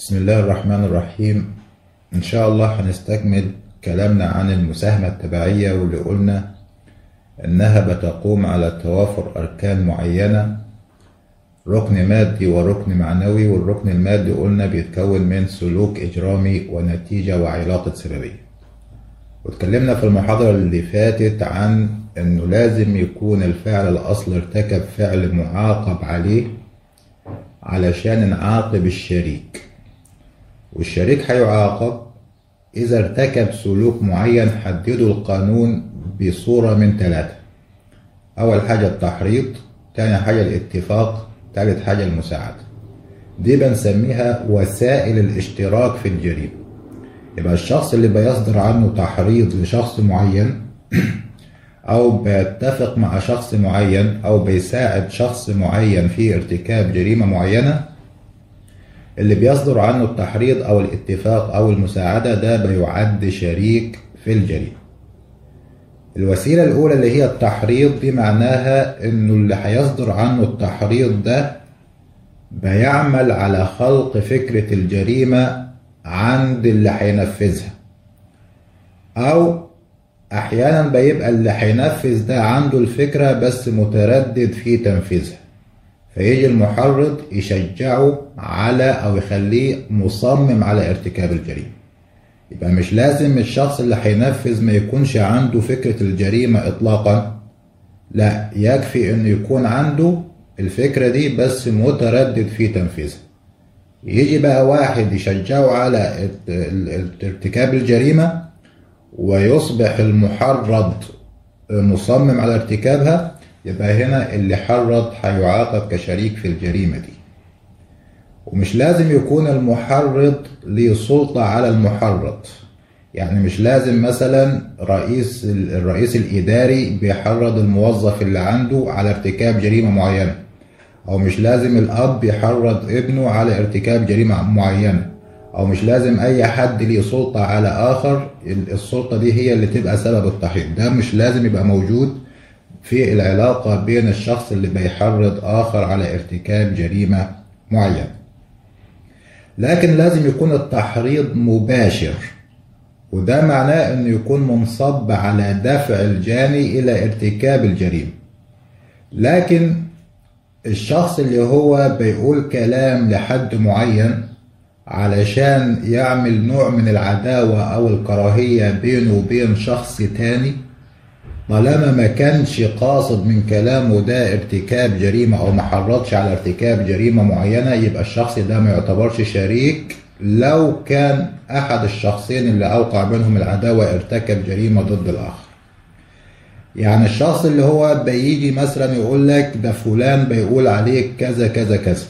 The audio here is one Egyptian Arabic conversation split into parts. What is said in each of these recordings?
بسم الله الرحمن الرحيم إن شاء الله هنستكمل كلامنا عن المساهمة التبعية واللي قلنا إنها بتقوم على توافر أركان معينة ركن مادي وركن معنوي والركن المادي قلنا بيتكون من سلوك إجرامي ونتيجة وعلاقة سببية واتكلمنا في المحاضرة اللي فاتت عن إنه لازم يكون الفعل الأصل ارتكب فعل معاقب عليه علشان نعاقب الشريك والشريك هيعاقب إذا ارتكب سلوك معين حدده القانون بصورة من ثلاثة أول حاجة التحريض تاني حاجة الاتفاق تالت حاجة المساعدة دي بنسميها وسائل الاشتراك في الجريمة يبقى الشخص اللي بيصدر عنه تحريض لشخص معين أو بيتفق مع شخص معين أو بيساعد شخص معين في ارتكاب جريمة معينة اللي بيصدر عنه التحريض أو الاتفاق أو المساعدة ده بيعد شريك في الجريمة الوسيلة الأولى اللي هي التحريض دي معناها إنه اللي هيصدر عنه التحريض ده بيعمل على خلق فكرة الجريمة عند اللي هينفذها أو أحيانا بيبقى اللي هينفذ ده عنده الفكرة بس متردد في تنفيذها فيجي المحرض يشجعه على أو يخليه مصمم على ارتكاب الجريمة يبقى مش لازم الشخص اللي هينفذ ما يكونش عنده فكرة الجريمة إطلاقا لا يكفي إنه يكون عنده الفكرة دي بس متردد في تنفيذها يجي بقى واحد يشجعه على ارتكاب الجريمة ويصبح المحرض مصمم على ارتكابها يبقى هنا اللي حرض هيعاقب كشريك في الجريمة دي ومش لازم يكون المحرض ليه سلطة على المحرض يعني مش لازم مثلا رئيس الرئيس الإداري بيحرض الموظف اللي عنده على ارتكاب جريمة معينة أو مش لازم الأب يحرض ابنه على ارتكاب جريمة معينة أو مش لازم أي حد ليه سلطة على آخر السلطة دي هي اللي تبقى سبب التحريض ده مش لازم يبقى موجود في العلاقة بين الشخص اللي بيحرض آخر على ارتكاب جريمة معينة لكن لازم يكون التحريض مباشر وده معناه انه يكون منصب على دفع الجاني الى ارتكاب الجريمة لكن الشخص اللي هو بيقول كلام لحد معين علشان يعمل نوع من العداوة او الكراهية بينه وبين شخص تاني طالما ما كانش قاصد من كلامه ده ارتكاب جريمة أو ما حرضش على ارتكاب جريمة معينة يبقى الشخص ده ما يعتبرش شريك لو كان أحد الشخصين اللي أوقع بينهم العداوة ارتكب جريمة ضد الآخر يعني الشخص اللي هو بيجي مثلا يقول لك ده فلان بيقول عليك كذا كذا كذا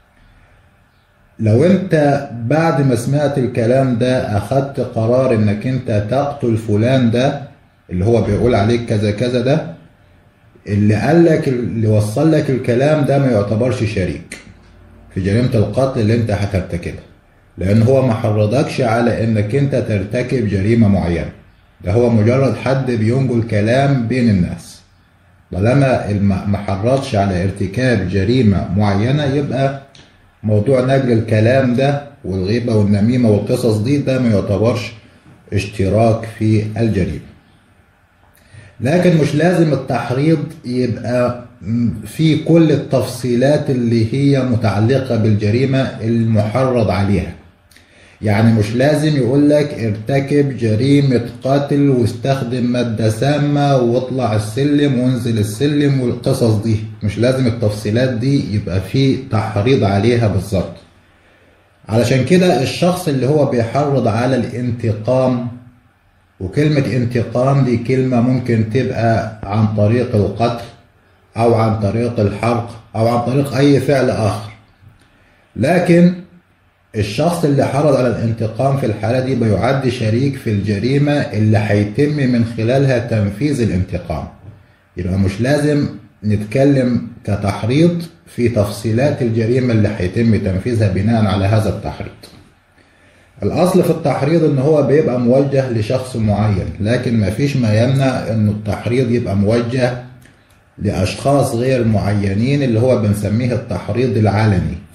لو انت بعد ما سمعت الكلام ده اخدت قرار انك انت تقتل فلان ده اللي هو بيقول عليك كذا كذا ده اللي قال لك اللي وصل لك الكلام ده ما يعتبرش شريك في جريمة القتل اللي انت هترتكبها لان هو ما حرضكش على انك انت ترتكب جريمة معينة ده هو مجرد حد بينقل كلام بين الناس طالما ما حرضش على ارتكاب جريمة معينة يبقى موضوع نقل الكلام ده والغيبة والنميمة والقصص دي ده ما يعتبرش اشتراك في الجريمة لكن مش لازم التحريض يبقى في كل التفصيلات اللي هي متعلقة بالجريمة المحرض عليها يعني مش لازم يقول لك ارتكب جريمة قتل واستخدم مادة سامة واطلع السلم وانزل السلم والقصص دي مش لازم التفصيلات دي يبقى في تحريض عليها بالظبط علشان كده الشخص اللي هو بيحرض على الانتقام وكلمة انتقام دي كلمة ممكن تبقى عن طريق القتل أو عن طريق الحرق أو عن طريق أي فعل آخر لكن الشخص اللي حرض على الانتقام في الحالة دي بيعد شريك في الجريمة اللي هيتم من خلالها تنفيذ الانتقام يبقى مش لازم نتكلم كتحريض في تفصيلات الجريمة اللي هيتم تنفيذها بناء على هذا التحريض الأصل في التحريض إن هو بيبقى موجه لشخص معين لكن ما فيش ما يمنع إنه التحريض يبقى موجه لأشخاص غير معينين اللي هو بنسميه التحريض العلني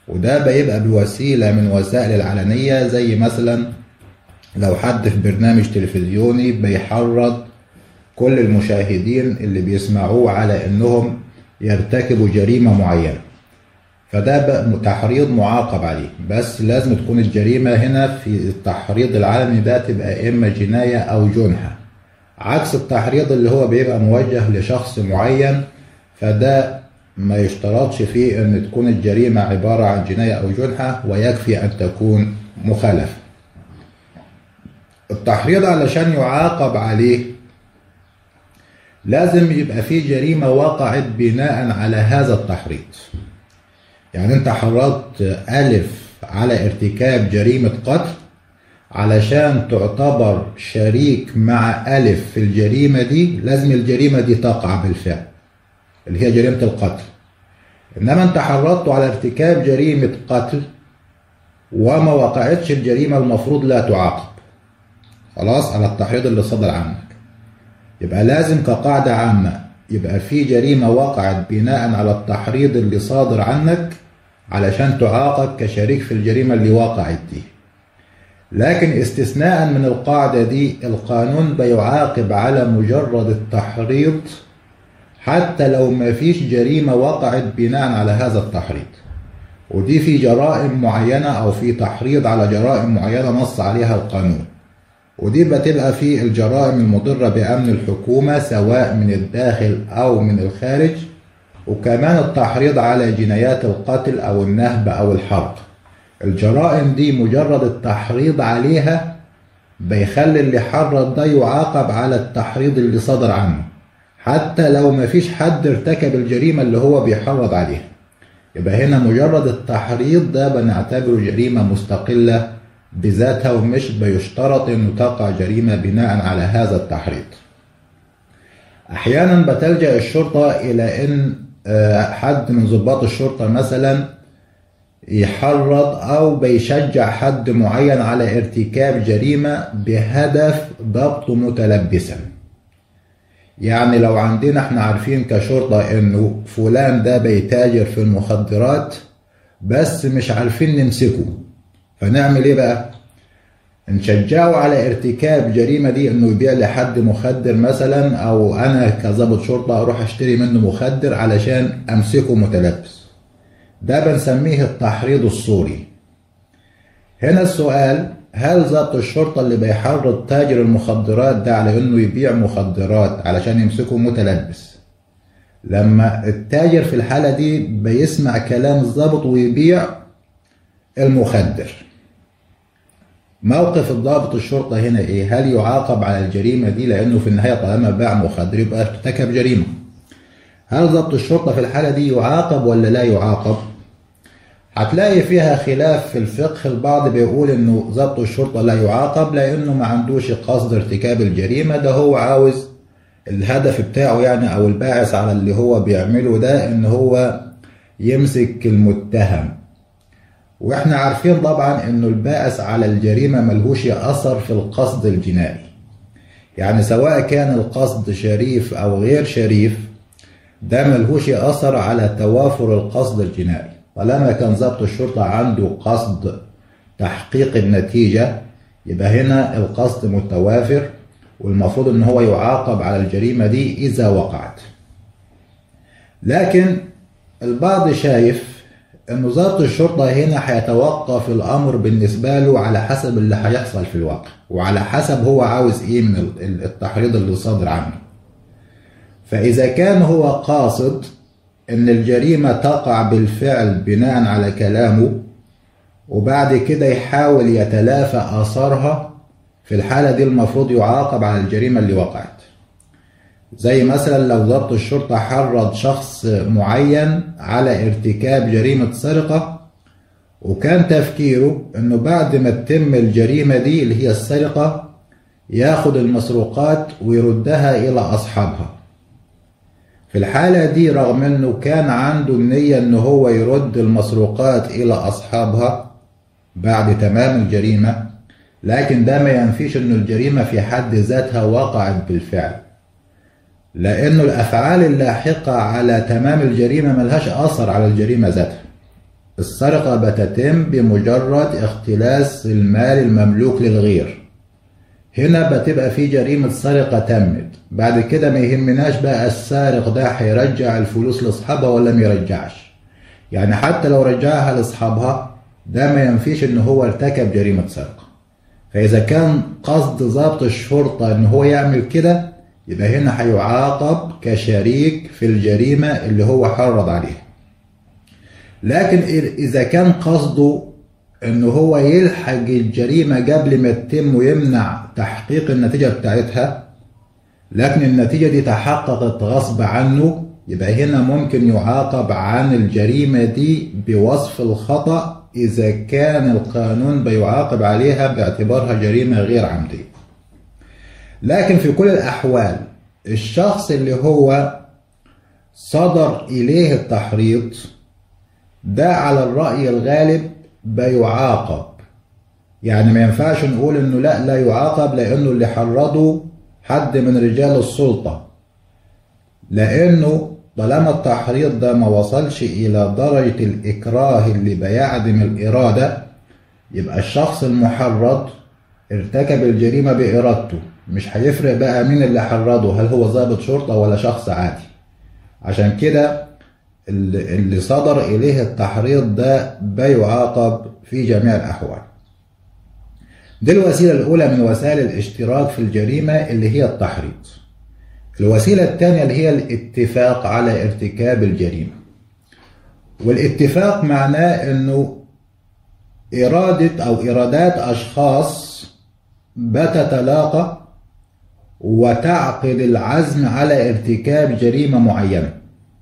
وده بيبقى بوسيلة من وسائل العلنية زي مثلا لو حد في برنامج تلفزيوني بيحرض كل المشاهدين اللي بيسمعوه على انهم يرتكبوا جريمة معينة فده بقى تحريض معاقب عليه بس لازم تكون الجريمة هنا في التحريض العلني ده تبقى إما جناية أو جنحة عكس التحريض اللي هو بيبقى موجه لشخص معين فده ما يشترطش فيه ان تكون الجريمة عبارة عن جناية او جنحة ويكفي ان تكون مخالفة التحريض علشان يعاقب عليه لازم يبقى فيه جريمة وقعت بناء على هذا التحريض يعني انت حرضت ألف على ارتكاب جريمة قتل علشان تعتبر شريك مع ألف في الجريمة دي لازم الجريمة دي تقع بالفعل اللي هي جريمة القتل إنما أنت حرضته على ارتكاب جريمة قتل وما وقعتش الجريمة المفروض لا تعاقب خلاص على التحريض اللي صدر عنك يبقى لازم كقاعدة عامة يبقى في جريمة وقعت بناء على التحريض اللي صادر عنك علشان تعاقب كشريك في الجريمة اللي وقعت دي لكن استثناء من القاعدة دي القانون بيعاقب على مجرد التحريض حتى لو ما فيش جريمة وقعت بناء على هذا التحريض ودي في جرائم معينة أو في تحريض على جرائم معينة نص عليها القانون ودي بتبقى في الجرائم المضرة بأمن الحكومة سواء من الداخل أو من الخارج وكمان التحريض على جنايات القتل أو النهب أو الحرق الجرائم دي مجرد التحريض عليها بيخلي اللي حرض ده يعاقب على التحريض اللي صدر عنه حتى لو ما فيش حد ارتكب الجريمة اللي هو بيحرض عليها يبقى هنا مجرد التحريض ده بنعتبره جريمة مستقلة بذاتها ومش بيشترط انه تقع جريمة بناء على هذا التحريض احيانا بتلجأ الشرطة الى ان حد من ضباط الشرطة مثلا يحرض او بيشجع حد معين على ارتكاب جريمة بهدف ضبط متلبسا يعني لو عندنا احنا عارفين كشرطة انه فلان ده بيتاجر في المخدرات بس مش عارفين نمسكه فنعمل ايه بقى نشجعه على ارتكاب جريمة دي انه يبيع لحد مخدر مثلا او انا كظابط شرطة اروح اشتري منه مخدر علشان امسكه متلبس ده بنسميه التحريض الصوري هنا السؤال هل ضابط الشرطة اللي بيحرض تاجر المخدرات ده على انه يبيع مخدرات علشان يمسكه متلبس لما التاجر في الحالة دي بيسمع كلام الضابط ويبيع المخدر موقف الضابط الشرطة هنا ايه هل يعاقب على الجريمة دي لانه في النهاية طالما باع مخدر يبقى ارتكب جريمة هل ضابط الشرطة في الحالة دي يعاقب ولا لا يعاقب هتلاقي فيها خلاف في الفقه البعض بيقول انه ضابط الشرطة لا يعاقب لانه ما عندوش قصد ارتكاب الجريمة ده هو عاوز الهدف بتاعه يعني او الباعث على اللي هو بيعمله ده ان هو يمسك المتهم واحنا عارفين طبعا انه الباعث على الجريمة ملهوش اثر في القصد الجنائي يعني سواء كان القصد شريف او غير شريف ده ملهوش اثر على توافر القصد الجنائي طالما كان ضابط الشرطة عنده قصد تحقيق النتيجة يبقى هنا القصد متوافر والمفروض ان هو يعاقب على الجريمة دي اذا وقعت لكن البعض شايف ان ضابط الشرطة هنا هيتوقف الامر بالنسبة له على حسب اللي هيحصل في الواقع وعلى حسب هو عاوز ايه من التحريض اللي صادر عنه فاذا كان هو قاصد ان الجريمة تقع بالفعل بناء على كلامه وبعد كده يحاول يتلافى اثارها في الحالة دي المفروض يعاقب على الجريمة اللي وقعت زي مثلا لو ضبط الشرطة حرض شخص معين على ارتكاب جريمة سرقة وكان تفكيره انه بعد ما تتم الجريمة دي اللي هي السرقة ياخد المسروقات ويردها الى اصحابها في الحالة دي رغم انه كان عنده النية ان هو يرد المسروقات الى اصحابها بعد تمام الجريمة لكن ده ما ينفيش ان الجريمة في حد ذاتها وقعت بالفعل لانه الافعال اللاحقة على تمام الجريمة ملهاش اثر على الجريمة ذاتها السرقة بتتم بمجرد اختلاس المال المملوك للغير هنا بتبقى في جريمة سرقة تمت بعد كده ما يهمناش بقى السارق ده هيرجع الفلوس لاصحابها ولا ما يرجعش يعني حتى لو رجعها لاصحابها ده ما ينفيش ان هو ارتكب جريمة سرقة فاذا كان قصد ضابط الشرطة ان هو يعمل كده يبقى هنا هيعاقب كشريك في الجريمة اللي هو حرض عليها لكن اذا كان قصده ان هو يلحق الجريمة قبل ما تتم ويمنع تحقيق النتيجة بتاعتها لكن النتيجة دي تحققت غصب عنه يبقى هنا ممكن يعاقب عن الجريمة دي بوصف الخطأ إذا كان القانون بيعاقب عليها باعتبارها جريمة غير عمدية لكن في كل الأحوال الشخص اللي هو صدر إليه التحريض ده على الرأي الغالب بيعاقب يعني ما ينفعش نقول انه لا لا يعاقب لانه اللي حرضه حد من رجال السلطة لانه طالما التحريض ده ما وصلش الى درجة الاكراه اللي بيعدم الارادة يبقى الشخص المحرض ارتكب الجريمة بارادته مش هيفرق بقى مين اللي حرضه هل هو ضابط شرطة ولا شخص عادي عشان كده اللي صدر إليه التحريض ده بيعاقب في جميع الأحوال دي الوسيلة الأولى من وسائل الاشتراك في الجريمة اللي هي التحريض الوسيلة الثانية اللي هي الاتفاق على ارتكاب الجريمة والاتفاق معناه أنه إرادة أو إرادات أشخاص بتتلاقى وتعقد العزم على ارتكاب جريمة معينة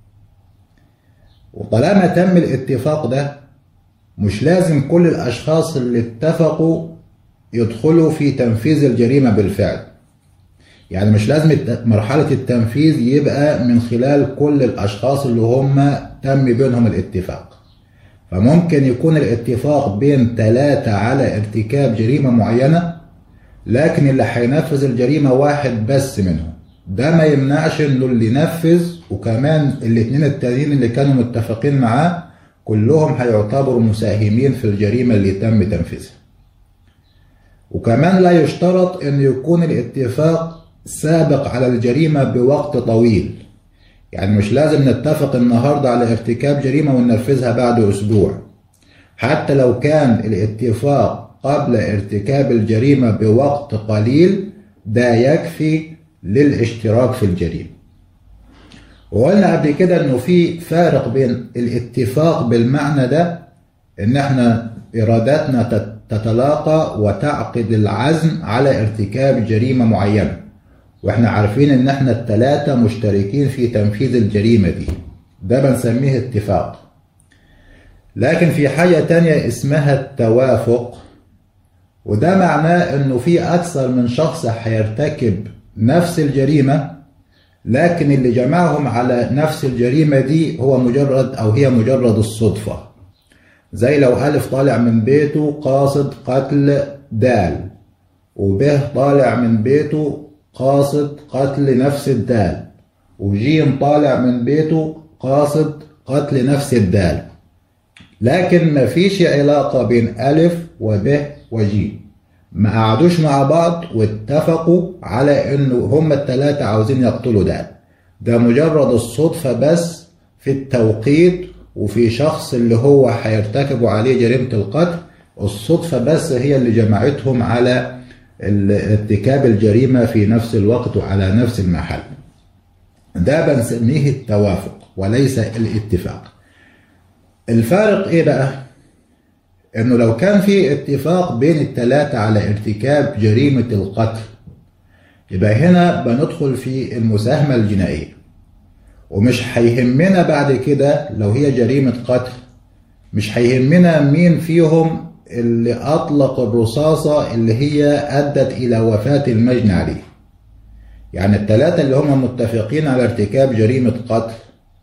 وطالما تم الاتفاق ده مش لازم كل الأشخاص اللي اتفقوا يدخلوا في تنفيذ الجريمة بالفعل يعني مش لازم مرحلة التنفيذ يبقى من خلال كل الأشخاص اللي هم تم بينهم الاتفاق فممكن يكون الاتفاق بين ثلاثة على ارتكاب جريمة معينة لكن اللي هينفذ الجريمة واحد بس منهم ده ما يمنعش انه اللي نفذ وكمان الاثنين التانيين اللي كانوا متفقين معاه كلهم هيعتبروا مساهمين في الجريمة اللي تم تنفيذها وكمان لا يشترط ان يكون الاتفاق سابق على الجريمة بوقت طويل يعني مش لازم نتفق النهاردة على ارتكاب جريمة وننفذها بعد أسبوع حتى لو كان الاتفاق قبل ارتكاب الجريمة بوقت قليل ده يكفي للاشتراك في الجريمة وقلنا قبل كده انه في فارق بين الاتفاق بالمعنى ده ان احنا اراداتنا تتلاقى وتعقد العزم على ارتكاب جريمة معينة واحنا عارفين ان احنا التلاتة مشتركين في تنفيذ الجريمة دي ده بنسميه اتفاق لكن في حاجة تانية اسمها التوافق وده معناه انه في اكثر من شخص هيرتكب نفس الجريمة لكن اللي جمعهم على نفس الجريمة دي هو مجرد أو هي مجرد الصدفة زي لو ألف طالع من بيته قاصد قتل دال وبه طالع من بيته قاصد قتل نفس الدال وجيم طالع من بيته قاصد قتل نفس الدال لكن ما فيش علاقة بين ألف وب وجيم ما قعدوش مع بعض واتفقوا على انه هما التلاتة عاوزين يقتلوا ده ده مجرد الصدفة بس في التوقيت وفي شخص اللي هو هيرتكبوا عليه جريمة القتل الصدفة بس هي اللي جمعتهم على ارتكاب الجريمة في نفس الوقت وعلى نفس المحل ده بنسميه التوافق وليس الاتفاق الفارق ايه بقى انه لو كان في اتفاق بين الثلاثة على ارتكاب جريمة القتل يبقى هنا بندخل في المساهمة الجنائية ومش هيهمنا بعد كده لو هي جريمة قتل مش هيهمنا مين فيهم اللي أطلق الرصاصة اللي هي أدت إلى وفاة المجني عليه يعني الثلاثة اللي هم متفقين على ارتكاب جريمة قتل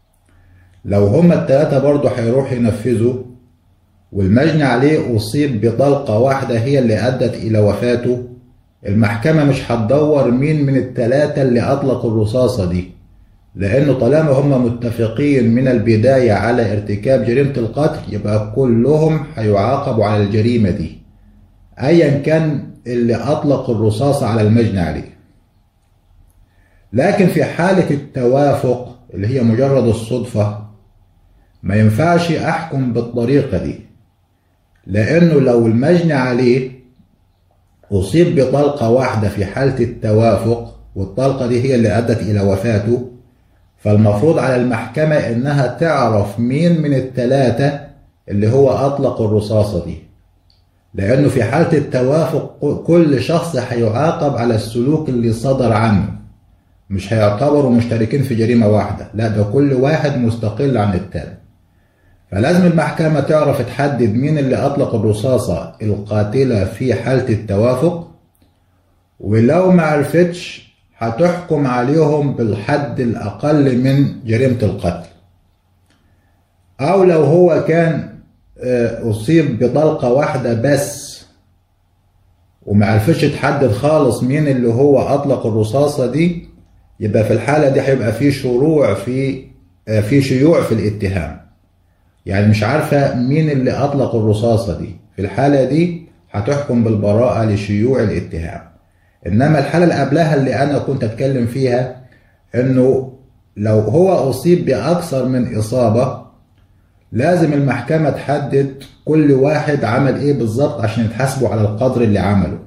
لو هم الثلاثة برضه هيروحوا ينفذوا والمجني عليه أصيب بطلقة واحدة هي اللي أدت إلى وفاته المحكمة مش هتدور مين من التلاتة اللي أطلقوا الرصاصة دي لأنه طالما هم متفقين من البداية على ارتكاب جريمة القتل يبقى كلهم هيعاقبوا على الجريمة دي أيا كان اللي أطلق الرصاص على المجني عليه لكن في حالة التوافق اللي هي مجرد الصدفة ما ينفعش أحكم بالطريقة دي لأنه لو المجني عليه أصيب بطلقة واحدة في حالة التوافق والطلقة دي هي اللي أدت إلى وفاته فالمفروض على المحكمة إنها تعرف مين من الثلاثة اللي هو أطلق الرصاصة دي لأنه في حالة التوافق كل شخص هيعاقب على السلوك اللي صدر عنه مش هيعتبروا مشتركين في جريمة واحدة لا ده كل واحد مستقل عن التاني فلازم المحكمة تعرف تحدد مين اللي أطلق الرصاصة القاتلة في حالة التوافق ولو ما عرفتش هتحكم عليهم بالحد الأقل من جريمة القتل أو لو هو كان أصيب بطلقة واحدة بس وما عرفتش تحدد خالص مين اللي هو أطلق الرصاصة دي يبقى في الحالة دي هيبقى في شروع في في شيوع في الاتهام يعني مش عارفة مين اللي أطلق الرصاصة دي في الحالة دي هتحكم بالبراءة لشيوع الاتهام إنما الحالة اللي قبلها اللي أنا كنت أتكلم فيها إنه لو هو أصيب بأكثر من إصابة لازم المحكمة تحدد كل واحد عمل إيه بالظبط عشان يتحاسبوا على القدر اللي عمله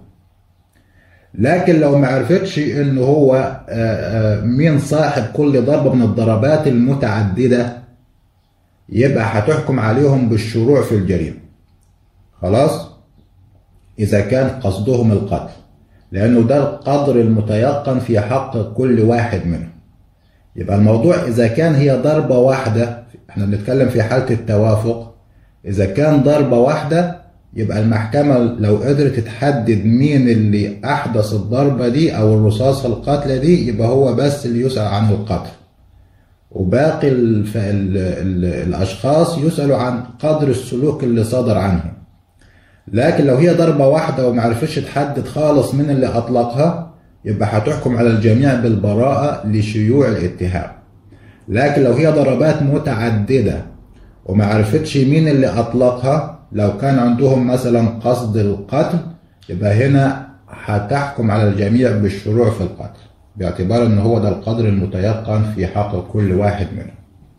لكن لو ما عرفتش إن هو مين صاحب كل ضربة من الضربات المتعددة يبقى هتحكم عليهم بالشروع في الجريمة خلاص إذا كان قصدهم القتل لأنه ده القدر المتيقن في حق كل واحد منهم يبقى الموضوع إذا كان هي ضربة واحدة احنا بنتكلم في حالة التوافق إذا كان ضربة واحدة يبقى المحكمة لو قدرت تحدد مين اللي أحدث الضربة دي أو الرصاصة القاتلة دي يبقى هو بس اللي يسأل عن القتل وباقي ال ال ال الأشخاص يسألوا عن قدر السلوك اللي صدر عنهم لكن لو هي ضربة واحدة وما عرفتش تحدد خالص من اللي أطلقها يبقى هتحكم على الجميع بالبراءة لشيوع الاتهام لكن لو هي ضربات متعددة وما عرفتش مين اللي أطلقها لو كان عندهم مثلا قصد القتل يبقى هنا هتحكم على الجميع بالشروع في القتل باعتبار ان هو ده القدر المتيقن في حق كل واحد منهم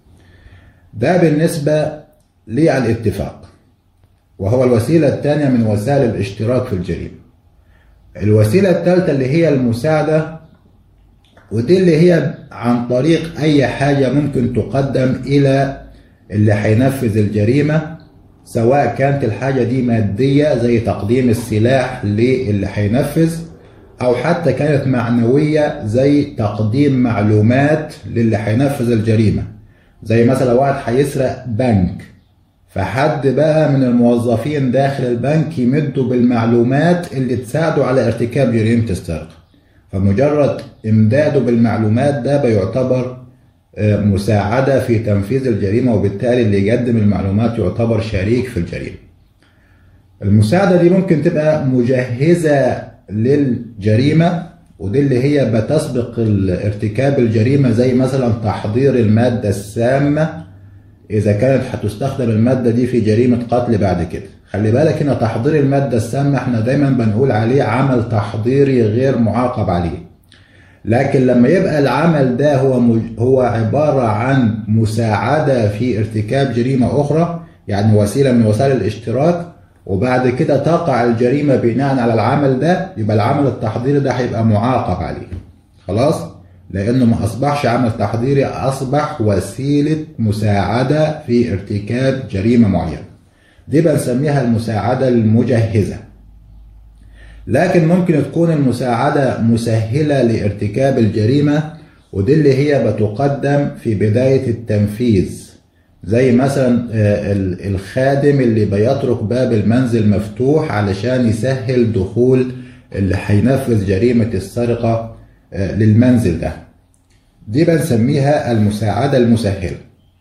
ده بالنسبة للاتفاق وهو الوسيلة الثانية من وسائل الاشتراك في الجريمة الوسيلة الثالثة اللي هي المساعدة ودي اللي هي عن طريق أي حاجة ممكن تقدم إلى اللي هينفذ الجريمة سواء كانت الحاجة دي مادية زي تقديم السلاح للي هينفذ أو حتى كانت معنوية زي تقديم معلومات للي هينفذ الجريمة زي مثلا واحد هيسرق بنك فحد بقى من الموظفين داخل البنك يمدوا بالمعلومات اللي تساعده على ارتكاب جريمة السرقة فمجرد امداده بالمعلومات ده بيعتبر مساعدة في تنفيذ الجريمة وبالتالي اللي يقدم المعلومات يعتبر شريك في الجريمة المساعدة دي ممكن تبقى مجهزة للجريمة ودي اللي هي بتسبق ارتكاب الجريمة زي مثلا تحضير المادة السامة إذا كانت هتستخدم المادة دي في جريمة قتل بعد كده خلي بالك هنا تحضير المادة السامة احنا دايما بنقول عليه عمل تحضيري غير معاقب عليه لكن لما يبقى العمل ده هو مج... هو عبارة عن مساعدة في ارتكاب جريمة أخرى يعني وسيلة من وسائل الاشتراك وبعد كده تقع الجريمة بناء على العمل ده يبقى العمل التحضيري ده هيبقى معاقب عليه خلاص لأنه ما أصبحش عمل تحضيري أصبح وسيلة مساعدة في ارتكاب جريمة معينة دي بنسميها المساعدة المجهزة لكن ممكن تكون المساعدة مسهلة لارتكاب الجريمة ودي اللي هي بتقدم في بداية التنفيذ زي مثلا الخادم اللي بيترك باب المنزل مفتوح علشان يسهل دخول اللي هينفذ جريمة السرقة للمنزل ده دي بنسميها المساعدة المسهلة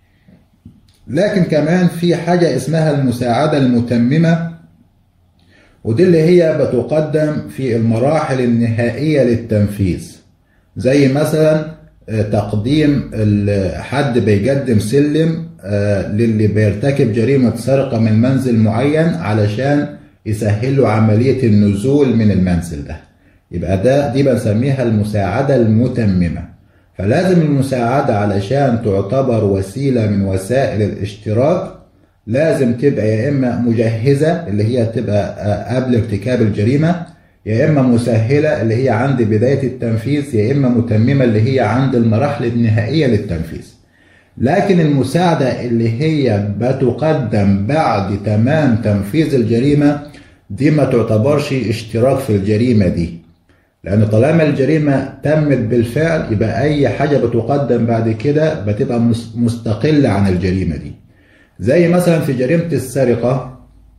لكن كمان في حاجة اسمها المساعدة المتممة ودي اللي هي بتقدم في المراحل النهائية للتنفيذ زي مثلا تقديم حد بيقدم سلم للي بيرتكب جريمة سرقة من منزل معين علشان يسهلوا عملية النزول من المنزل ده يبقى ده دي بنسميها المساعدة المتممة فلازم المساعدة علشان تعتبر وسيلة من وسائل الاشتراك لازم تبقى يا إما مجهزة اللي هي تبقى قبل ارتكاب الجريمة يا إما مسهلة اللي هي عند بداية التنفيذ يا إما متممة اللي هي عند المراحل النهائية للتنفيذ لكن المساعدة اللي هي بتقدم بعد تمام تنفيذ الجريمة دي ما تعتبرش اشتراك في الجريمة دي لأن طالما الجريمة تمت بالفعل يبقى أي حاجة بتقدم بعد كده بتبقى مستقلة عن الجريمة دي زي مثلا في جريمة السرقة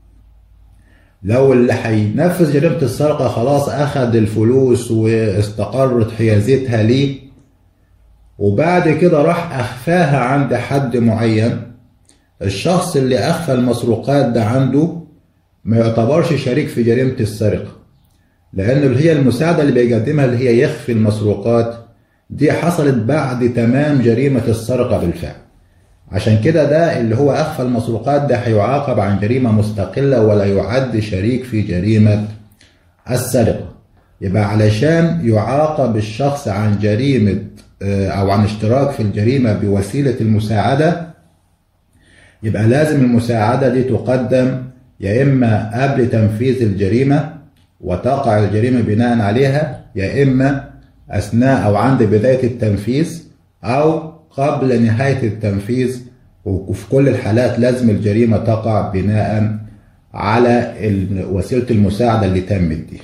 لو اللي هينفذ جريمة السرقة خلاص أخذ الفلوس واستقرت حيازتها ليه وبعد كده راح أخفاها عند حد معين الشخص اللي أخفى المسروقات ده عنده ما يعتبرش شريك في جريمة السرقة لأنه اللي هي المساعدة اللي بيقدمها اللي هي يخفي المسروقات دي حصلت بعد تمام جريمة السرقة بالفعل عشان كده ده اللي هو أخفى المسروقات ده هيعاقب عن جريمة مستقلة ولا يعد شريك في جريمة السرقة يبقى علشان يعاقب الشخص عن جريمة أو عن اشتراك في الجريمة بوسيلة المساعدة يبقى لازم المساعدة دي تقدم يا إما قبل تنفيذ الجريمة وتقع الجريمة بناء عليها يا إما أثناء أو عند بداية التنفيذ أو قبل نهاية التنفيذ وفي كل الحالات لازم الجريمة تقع بناء على وسيلة المساعدة اللي تمت دي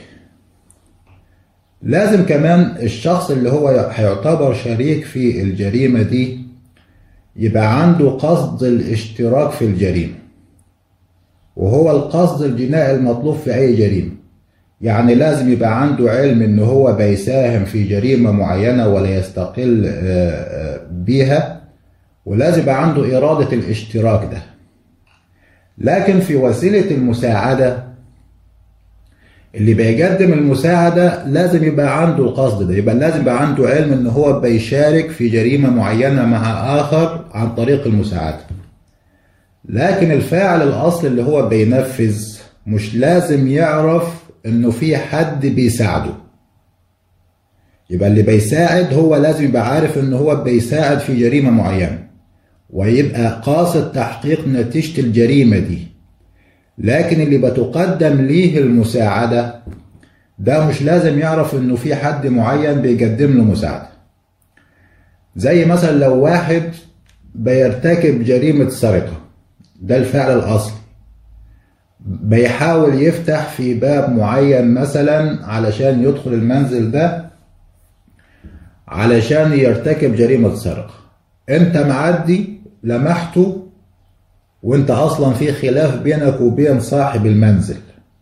لازم كمان الشخص اللي هو هيعتبر شريك في الجريمة دي يبقى عنده قصد الاشتراك في الجريمة وهو القصد الجنائي المطلوب في أي جريمة يعني لازم يبقى عنده علم ان هو بيساهم في جريمة معينة ولا يستقل بيها ولازم يبقى عنده إرادة الاشتراك ده لكن في وسيلة المساعدة اللي بيقدم المساعدة لازم يبقى عنده القصد ده يبقى لازم يبقى عنده علم ان هو بيشارك في جريمة معينة مع آخر عن طريق المساعدة لكن الفاعل الأصل اللي هو بينفذ مش لازم يعرف انه في حد بيساعده يبقى اللي بيساعد هو لازم يبقى عارف ان هو بيساعد في جريمة معينة ويبقى قاصد تحقيق نتيجة الجريمة دي لكن اللي بتقدم ليه المساعدة ده مش لازم يعرف انه في حد معين بيقدم له مساعدة زي مثلا لو واحد بيرتكب جريمة سرقة ده الفعل الأصلي بيحاول يفتح في باب معين مثلا علشان يدخل المنزل ده علشان يرتكب جريمة سرقة انت معدي لمحته وانت اصلا في خلاف بينك وبين صاحب المنزل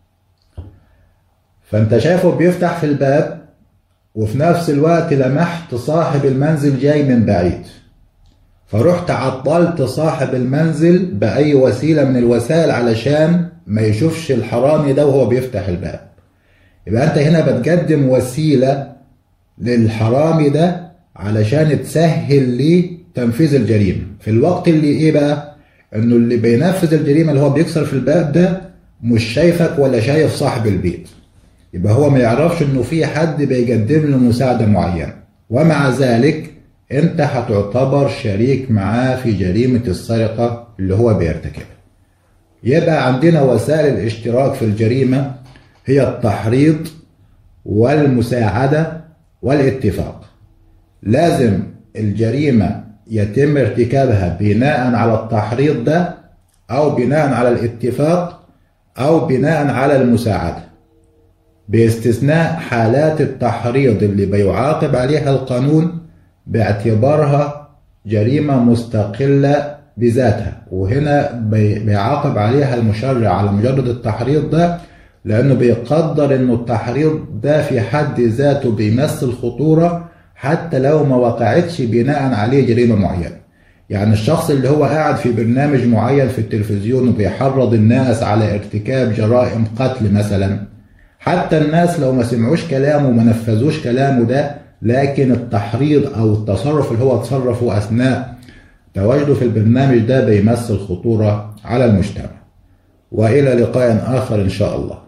فانت شايفه بيفتح في الباب وفي نفس الوقت لمحت صاحب المنزل جاي من بعيد فرحت عطلت صاحب المنزل بأي وسيلة من الوسائل علشان ما يشوفش الحرامي ده وهو بيفتح الباب يبقى انت هنا بتقدم وسيلة للحرامي ده علشان تسهل ليه تنفيذ الجريمة في الوقت اللي ايه بقى انه اللي بينفذ الجريمة اللي هو بيكسر في الباب ده مش شايفك ولا شايف صاحب البيت يبقى هو ما يعرفش انه في حد بيقدم له مساعدة معينة ومع ذلك انت هتعتبر شريك معاه في جريمة السرقة اللي هو بيرتكبها يبقى عندنا وسائل الاشتراك في الجريمة هي التحريض والمساعدة والاتفاق لازم الجريمة يتم ارتكابها بناء على التحريض ده أو بناء على الاتفاق أو بناء على المساعدة باستثناء حالات التحريض اللي بيعاقب عليها القانون باعتبارها جريمة مستقلة بذاتها وهنا بيعاقب عليها المشرع على مجرد التحريض ده لأنه بيقدر إنه التحريض ده في حد ذاته بيمثل خطورة حتى لو ما وقعتش بناء عليه جريمة معينة يعني الشخص اللي هو قاعد في برنامج معين في التلفزيون وبيحرض الناس على ارتكاب جرائم قتل مثلا حتى الناس لو ما سمعوش كلامه وما نفذوش كلامه ده لكن التحريض أو التصرف اللي هو تصرفه أثناء تواجده في البرنامج ده بيمثل خطورة على المجتمع وإلى لقاء آخر إن شاء الله